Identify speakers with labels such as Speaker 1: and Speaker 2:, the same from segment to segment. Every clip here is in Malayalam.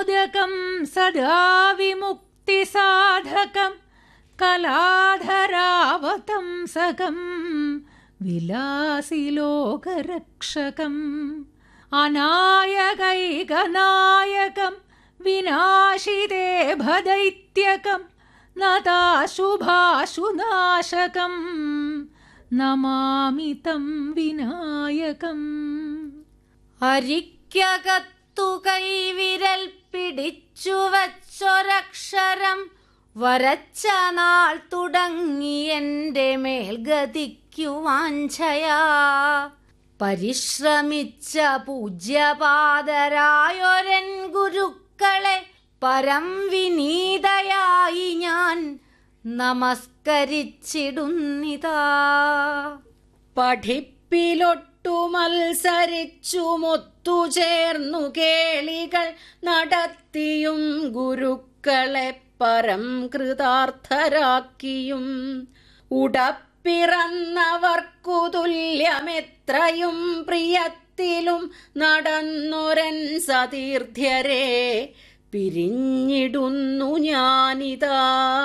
Speaker 1: കം സദാ വിമുക്തിസാധകം കലാധരാവതംസകം വിലാസി ലോകരക്ഷകം അനായകൈകനായകം വിനാശിദേഭദൈത്യകം നതാശുഭാശുനാശകം നമാമി തം വിനായകം
Speaker 2: അരിക്കകത്തു കൈവിരൽ പിടിച്ചു വച്ചൊരക്ഷരം വരച്ച നാൾ തുടങ്ങി എന്റെ മേൽഗതിക്കു വാഞ്ചയാ പരിശ്രമിച്ച പൂജ്യപാതരായൊരൻ ഗുരുക്കളെ പരം വിനീതയായി ഞാൻ നമസ്കരിച്ചിടുന്നിതാ
Speaker 3: പഠിപ്പിലൊട്ടു മത്സരിച്ചു മൊത്തുചേർന്നു കേളികൾ നടത്തിയും ഗുരുക്കളെ പരം കൃതാർത്ഥരാക്കിയും ഉടപ്പിറന്നവർക്കു തുല്യമെത്രയും പ്രിയത്തിലും നടന്നൊരൻ സതീർത്ഥ്യരെ പിരിഞ്ഞിടുന്നു ഞാനിതാ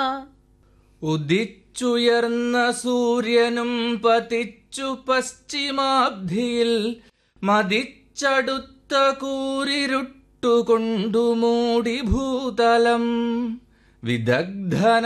Speaker 4: ഉദിച്ചുയർന്ന സൂര്യനും പതിച്ചു പശ്ചിമാബ്ധിയിൽ മതിച്ചടുത്ത കൂരിരുട്ടുകൊണ്ടു മൂടി ഭൂതലം വിദഗ്ധന